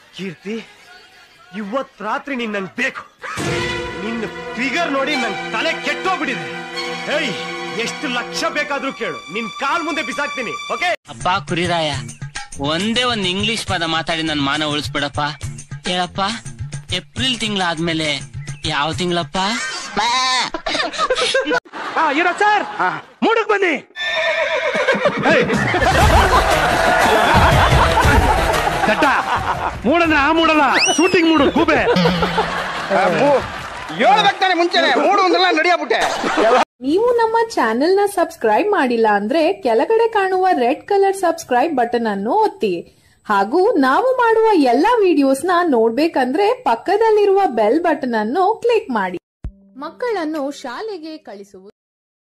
ಕೀರ್ತಿ ಇವತ್ ರಾತ್ರಿ ನೀನ್ ನಂಗ್ ಬೇಕು ನಿನ್ನ ಫಿಗರ್ ನೋಡಿ ನನ್ ತಲೆ ಕೆಟ್ಟೋಗ್ಬಿಟ್ಟಿದೆ ಏಯ್ ಎಷ್ಟು ಲಕ್ಷ ಬೇಕಾದ್ರೂ ಕೇಳು ನಿನ್ ಕಾಲ್ ಮುಂದೆ ಬಿಸಾಕ್ತೀನಿ ಓಕೆ ಅಪ್ಪ ಕುರಿರಾಯ ಒಂದೇ ಒಂದ್ ಇಂಗ್ಲಿಷ್ ಪದ ಮಾತಾಡಿ ನನ್ ಮಾನ ಉಳಿಸ್ಬಿಡಪ್ಪ ಹೇಳಪ್ಪ ಏಪ್ರಿಲ್ ತಿಂಗಳಾದ್ಮೇಲೆ ಯಾವ ತಿಂಗಳಪ್ಪ ಇರೋ ಸರ್ ಮೂಡಕ್ ಬನ್ನಿ ಚಟ್ಟ ಮೂಡನ ಆ ಮೂಡಲ್ಲ ಶೂಟಿಂಗ್ ಮೂಡು ಗೂಬೆ ಹೇಳ್ಬೇಕು ತಾನೆ ಮುಂಚೆನೆ ಮೂಡು ಅಂದ್ರಲ್ಲ ನಡಿಯಾಬಿಟ್ಟೆ ನೀವು ನಮ್ಮ ಚಾನೆಲ್ ನ ಸಬ್ಸ್ಕ್ರೈಬ್ ಮಾಡಿಲ್ಲ ಅಂದ್ರೆ ಕೆಳಗಡೆ ಕಾಣುವ ರೆಡ್ ಕಲರ್ ಸಬ್ಸ್ಕ್ರೈಬ್ ಬಟನ್ ಅನ್ನು ಒತ್ತಿ ಹಾಗೂ ನಾವು ಮಾಡುವ ಎಲ್ಲಾ ವಿಡಿಯೋಸ್ ನ ನೋಡ್ಬೇಕಂದ್ರೆ ಪಕ್ಕದಲ್ಲಿರುವ ಬೆಲ್ ಬಟನ್ ಅನ್ನು ಕ್ಲಿಕ್ ಮಾಡಿ ಮಕ್ಕಳನ್ನು ಶಾಲೆಗೆ ಕಳಿಸುವುದು